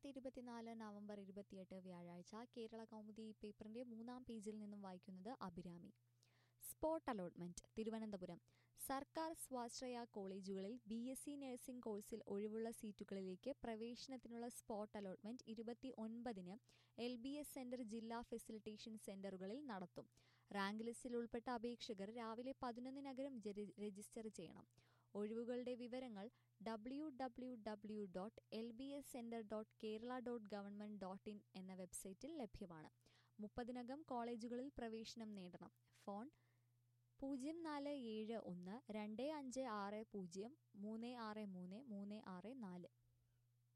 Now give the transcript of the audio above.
രണ്ടായിരത്തി ഇരുപത്തിനാല് നവംബർ ഇരുപത്തിയെട്ട് വ്യാഴാഴ്ച കേരള കൗമുദി പേപ്പറിന്റെ മൂന്നാം പേജിൽ നിന്നും വായിക്കുന്നത് അഭിരാമി സ്പോട്ട് അലോട്ട്മെന്റ് തിരുവനന്തപുരം സർക്കാർ സ്വാശ്രയ കോളേജുകളിൽ ബി എസ് സി നഴ്സിംഗ് കോഴ്സിൽ ഒഴിവുള്ള സീറ്റുകളിലേക്ക് പ്രവേശനത്തിനുള്ള സ്പോട്ട് അലോട്ട്മെന്റ് ഇരുപത്തി ഒൻപതിന് എൽ ബി എസ് സെന്റർ ജില്ലാ ഫെസിലിറ്റേഷൻ സെന്ററുകളിൽ നടത്തും റാങ്ക് ലിസ്റ്റിൽ ഉൾപ്പെട്ട അപേക്ഷകർ രാവിലെ പതിനൊന്നിനകം ജരി- രജിസ്റ്റർ ചെയ്യണം ഒഴിവുകളുടെ വിവരങ്ങൾ W W W dot L B S centre dot Kerala dot government dot in എന്ന വെബ്സൈറ്റിൽ ലഭ്യമാണ് മുപ്പതിനകം കോളേജുകളിൽ പ്രവേശനം നേടണം ഫോൺ പൂജ്യം നാല് ഏഴ് ഒന്ന് രണ്ട് അഞ്ച് ആറ് പൂജ്യം മൂന്ന് ആറ് മൂന്ന് മൂന്ന് ആറ് നാല്